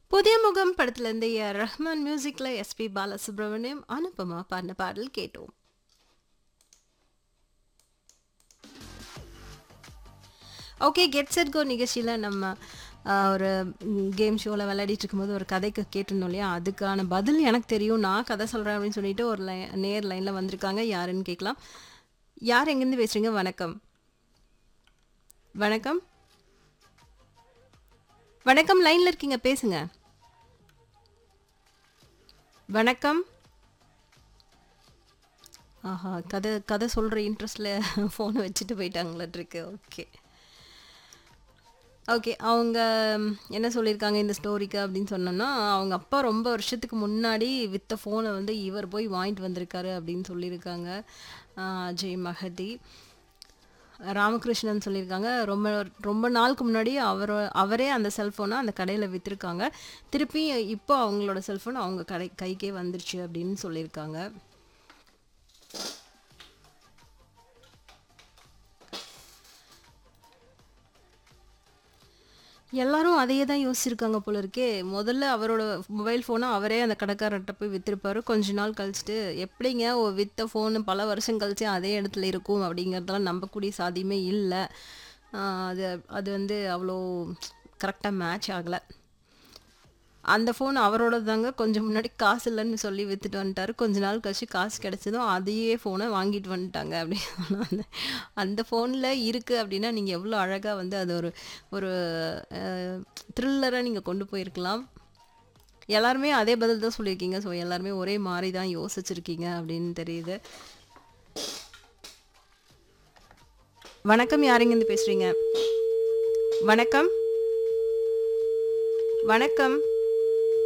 புதிய முகம் படத்துலேருந்து ஏ ஆர் ரஹ்மான் மியூசிக்கில் எஸ்பி பாலசுப்ரமணியம் அனுபமா பாடின பாடல் கேட்டோம் ஓகே கெட் செட் கோ நிகழ்ச்சியில் நம்ம ஆஹ், ஒரு கேம் ஷோவில் விளையாடிட்டு இருக்கும்போது ஒரு கதைக்கு கேட்டிருந்தோம் இல்லையா அதுக்கான பதில் எனக்கு தெரியும் நான் கதை சொல்கிறேன் அப்படின்னு சொல்லிட்டு ஒரு லை நேர் லைனில் வந்திருக்காங்க யாருன்னு கேட்கலாம் யார் எங்கேருந்து பேசுகிறீங்க வணக்கம் வணக்கம் வணக்கம் லைனில் இருக்கீங்க பேசுங்க வணக்கம் ஆஹா கதை கதை சொல்கிற இன்ட்ரெஸ்டில் ஃபோனை வச்சுட்டு போயிட்டாங்களாட்ருக்கு ஓகே ஓகே அவங்க ம், என்ன சொல்லியிருக்காங்க இந்த ஸ்டோரிக்கு அப்படின்னு சொன்னோம்னா அவங்க அப்பா ரொம்ப வருஷத்துக்கு முன்னாடி வித்த ஃபோனை வந்து இவர் போய் வாங்கிட்டு வந்திருக்காரு அப்படின்னு சொல்லியிருக்காங்க ஆஹ், அஜய் மகதி ராமகிருஷ்ணன் சொல்லியிருக்காங்க ரொம்ப ரொம்ப நாளுக்கு முன்னாடி அவர் அவரே அந்த செல்ஃபோனை அந்த கடையில் விற்றுருக்காங்க திருப்பி இப்போ அவங்களோட செல்ஃபோன் அவங்க கடை கைக்கே வந்துருச்சு அப்படின்னு சொல்லியிருக்காங்க எல்லாரும் அதையே தான் யோசிச்சிருக்காங்க போல இருக்கே முதல்ல அவரோட மொபைல் ஃபோனை அவரே அந்த கடைக்காரர்கிட்ட போய் வித்திருப்பாரு கொஞ்ச நாள் கழிச்சுட்டு எப்படிங்க ஓ வித்த ஃபோனு பல வருஷம் கழிச்சு அதே இடத்துல இருக்கும் அப்படிங்கிறதெல்லாம் நம்பக்கூடிய சாத்தியமே இல்லை அது அது வந்து அவ்வளோ கரெக்டாக மேட்ச் ஆகலை அந்த ஃபோன் அவரோட தாங்க கொஞ்சம் முன்னாடி காசு இல்லைன்னு சொல்லி வித்துட்டு வந்துட்டாரு கொஞ்ச நாள் கழிச்சு காசு கிடைச்சதும் அதையே ஃபோனை வாங்கிட்டு வந்துட்டாங்க அப்படி அந்த அந்த ஃபோனில் இருக்குது அப்படின்னா நீங்கள் எவ்வளோ அழகாக வந்து அது ஒரு ஒரு த்ரில்லராக நீங்கள் கொண்டு போயிருக்கலாம் எல்லாருமே அதே பதில் தான் சொல்லியிருக்கீங்க ஸோ எல்லாருமே ஒரே மாதிரி தான் யோசிச்சிருக்கீங்க அப்படின்னு தெரியுது வணக்கம் யாருங்கேருந்து பேசுகிறீங்க வணக்கம் வணக்கம்